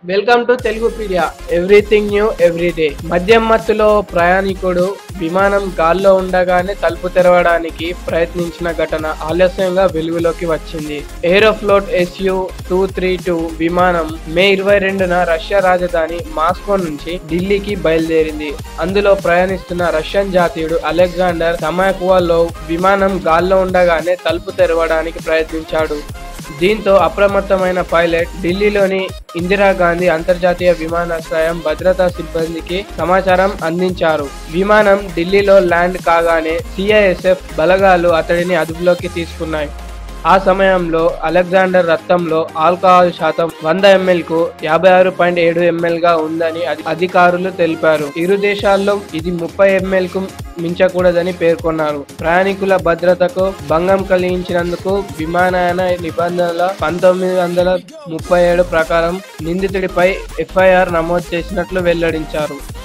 welcome to Telugu pedia everything new everyday మద్యం మత్తులో ప్రయాణికుడు విమానం గాల్లో ఉండగానే తలుపు తెరవడానికి ప్రయత్నించిన ఘటన ఆలస్యంగా వెలుగులోకి వచ్చింది Aeroflot SU two three two విమానం మే ఇరవై రెండున రష్యా రాజధాని మాస్కో నుంచి ఢిల్లీకి బయలుదేరింది అందులో ప్రయాణిస్తున్న రష్యన్ జాతీయుడు అలెగ్జాండర్ సమాక్వాలో విమానం గాల్లో ఉండగానే తలుపు తెరవడానికి ప్రయత్నించాడు దీంతో అప్రమత్తమైన పైలట్ ఢిల్లీలోని ఇందిరాగాంధీ అంతర్జాతీయ విమానాశ్రయం భద్రతా సిబ్బందికి సమాచారం అందించారు విమానం ఢిల్లీలో ల్యాండ్ కాగానే సిఐఎస్ఎఫ్ బలగాలు అతడిని అదుపులోకి తీసుకున్నాయి ఆ సమయంలో అలెగ్జాండర్ రక్తంలో ఆల్కహాల్ శాతం వంద ఎంఎల్ కు యాభై ఆరు పాయింట్ ఏడు ఎంఎల్ గా ఉందని అధి- అధికారులు తెలిపారు ఇరు దేశాల్లో ఇది ముప్పై ఎంఎల్ కు మించకూడదని పేర్కొన్నారు ప్రయాణికుల భద్రతకు భంగం కలిగించినందుకు విమానయాన నిబంధనల పంతొమ్మిది వందల ముప్పై ఏడు ప్రకారం నిందితుడిపై ఎఫ్ఐఆర్ నమోదు చేసినట్లు వెల్లడించారు